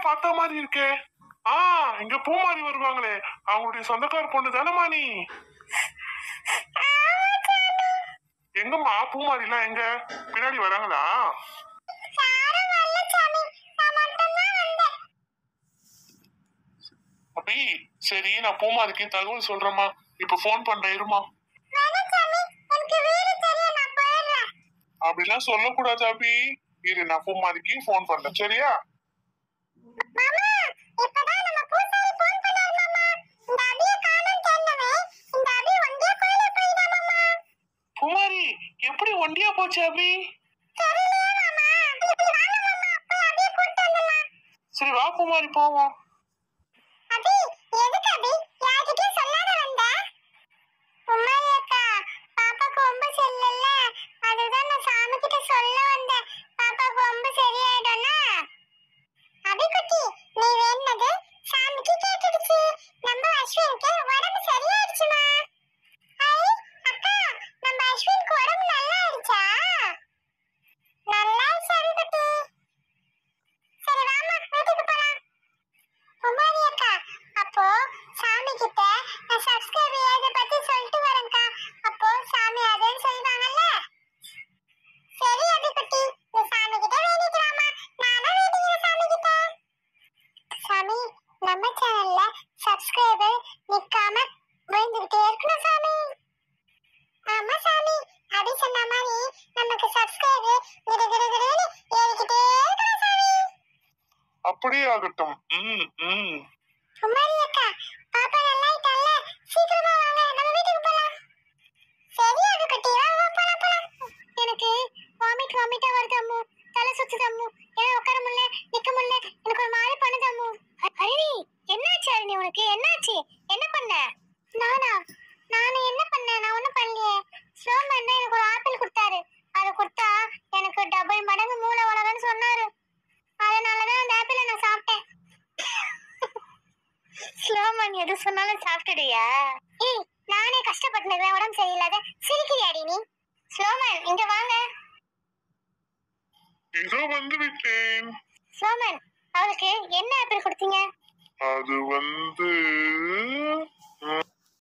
பார்த்த மாதிரி இருக்கே ஆ இங்க பூமாரி வருவாங்களே அவங்களுடைய சொந்தக்கார பொண்ணு தானம்மா நீ எங்கம்மா பூமாரிலாம் எங்க பின்னாடி வராங்களா அபி சரி நான் பூமாரிக்கு தகவல் சொல்றேம்மா இப்ப ஃபோன் பண்றேன் இருமா அப்படிலாம் சொல்லக்கூடாது அபி இரு நான் பூமாரிக்கு ஃபோன் பண்றேன் சரியா பூமாரி எப்படி ஒண்டியா போச்சு அபி சரி வா பூமாரி போவோம் நல்லா சரி குட்டி சரி வாமா வீட்டுக்கு போலாம் குமாரி அக்கா அப்போ சாமி கிட்ட நான் சப்ஸ்கிரைப் ஏத பத்தி சொல்லிட்டு வரேன்க்கா அப்போ சாமி அதேன்னு சொல்லுவாங்கல்ல சரி அபி குட்டி நீ சாமி கிட்ட வேண்டிக்கலாமா நானும் வேண்டிக்கிறேன் சாமி கிட்ட சாமி நம்ம சேனல்ல சப்ஸ்கிரைபர் நிக்காம விழுந்துகிட்டே இருக்கணும் சாமி ஆமா சாமி அபி சொன்ன மாதிரி நமக்கு சப்ஸ்கிரைபர் கிடு கிடு கிடுன்னு ஏறிக்கிட்டே இருக்கணும் சாமி அப்படியே ஆகட்டும் ம் ம் குமாரி அக்கா பாப்பா நல்லா ஆயிட்டால சீக்கிரமா வாங்க நம்ம வீட்டுக்கு போலாம் சரி அது குட்டி வா வா போலாம் போலாம் எனக்கு வாமிட் வாமிட்டா வருது அம்மு தலை சுத்துது அம்மு என்னால உட்கார முடியல நிக்க முடியல எனக்கு ஒரு மாதிரி பண்ணுது அம்மு அருணி என்னாச்சு அருணி உனக்கு என்னாச்சு என்ன பண்ண நானா நானு என்ன பண்ணேன் நான் ஒண்ணும் பண்ணலையே ஸ்லோமேன் தான் எனக்கு ஒரு ஆப்பிள் கொடுத்தாரு அதை கொடுத்தா எனக்கு டபுள் மடங்கு மூளை உலகம்னு சொன்னாரு அதனாலதான் அந்த ஆப்பிளை நான் சாப்பிட்டேன் ஸ்லோமன் எது சொன்னாலும் சாப்பிட்டுடுயா ஏய் நானே கஷ்டப்பட்டு உடம்பு சரியில்லாத சிரிக்கிறியாடி நீ ஸ்லோமன் இங்க வாங்க இதோ வந்து விட்டேன் ஸ்லோமன் அவளுக்கு என்ன ஆப்பிள் கொடுத்தீங்க அது வந்து